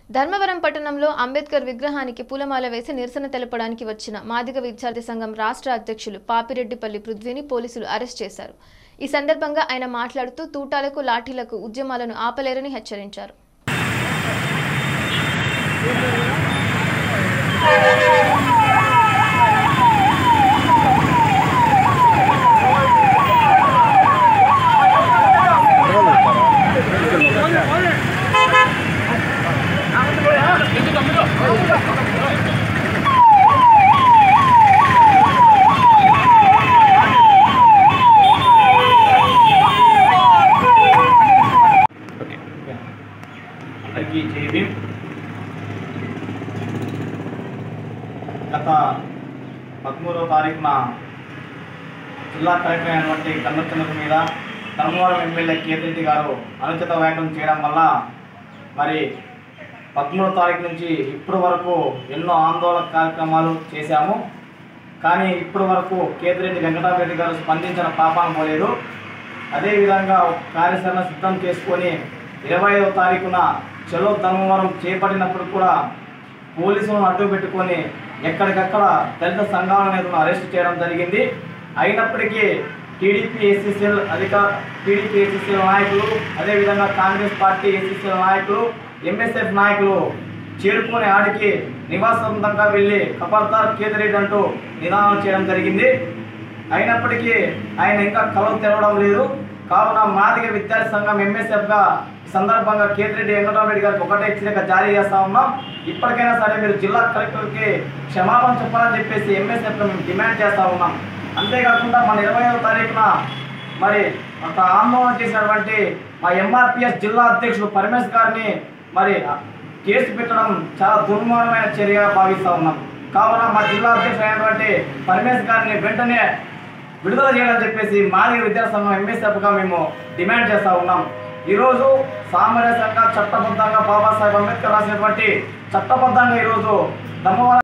ధర్మవరం పట్టణంలో అంబేద్కర్ విగ్రహానికి పూలమాల వేసి నిరసన తెలపడానికి వచ్చిన మాదిగ విద్యార్థి సంఘం రాష్ట్ర అధ్యక్షులు పాపిరెడ్డిపల్లి పృథ్వీని పోలీసులు అరెస్ట్ చేశారు ఈ సందర్భంగా ఆయన మాట్లాడుతూ తూటాలకు లాఠీలకు ఉద్యమాలను ఆపలేరని హెచ్చరించారు అందరికీ జై భీమ్ గత పదమూడవ తారీఖున జిల్లా కలెక్టర్ అయినటువంటి కన్నచంద్ర మీద ధర్మవరం ఎమ్మెల్యే కేతిరెడ్డి గారు అనుచిత వ్యాఖ్యలు చేయడం వల్ల మరి పదమూడవ తారీఖు నుంచి ఇప్పటి వరకు ఎన్నో ఆందోళన కార్యక్రమాలు చేశాము కానీ ఇప్పటి వరకు కేతిరెడ్డి వెంకటరామరెడ్డి గారు స్పందించిన పాపాన పోలేదు అదేవిధంగా ఒక కార్యాచరణ సిద్ధం చేసుకొని ఇరవై ఐదవ తారీఖున చలో ధర్మవరం చేపట్టినప్పుడు కూడా పోలీసులను అడ్డు పెట్టుకొని ఎక్కడికక్కడ దళిత సంఘాల నేతలను అరెస్ట్ చేయడం జరిగింది అయినప్పటికీ టీడీపీ ఎస్సీసీఎల్ అధిక టీడీపీ ఎస్సీసీఎల్ నాయకులు అదేవిధంగా కాంగ్రెస్ పార్టీ ఎస్సీసీఎల్ నాయకులు ఎంఎస్ఎఫ్ నాయకులు చేరుకునే ఆడికి నివాసంతంగా వెళ్ళి ఖబర్దార్ కేతిరెడ్డి అంటూ నిదానం చేయడం జరిగింది అయినప్పటికీ ఆయన ఇంకా కలవ తెరవడం లేదు కావున మాదిగ విద్యార్థి సంఘం ఎంఎస్ఎఫ్గా ఈ సందర్భంగా కేతిరెడ్డి వెంకటరామరెడ్డి గారికి ఒకటే హెచ్చరిక జారీ చేస్తా ఉన్నాం ఇప్పటికైనా సరే మీరు జిల్లా కలెక్టర్కి క్షమాపణ చెప్పాలని చెప్పేసి ఎంఎస్ఎఫ్గా మేము డిమాండ్ చేస్తా ఉన్నాం అంతేకాకుండా మన ఇరవై తారీఖున మరి అంత ఆందోళన చేసినటువంటి మా ఎంఆర్పిఎస్ జిల్లా అధ్యక్షుడు పరమేశ్ గారిని మరి కేసు పెట్టడం చాలా దుర్మార్గమైన చర్యగా భావిస్తా ఉన్నాం కావున మా జిల్లా అధ్యక్షుడు అయినటువంటి పరమేశ్ గారిని వెంటనే విడుదల చేయాలని చెప్పేసి మాదిగ విద్యాసంఘం ఎంఎస్ఎఫ్గా మేము డిమాండ్ చేస్తూ ఉన్నాం ఈరోజు సామరస్యంగా చట్టబద్ధంగా బాబాసాహెబ్ అంబేద్కర్ రాసినటువంటి చట్టబద్ధంగా ఈరోజు ధర్మవరం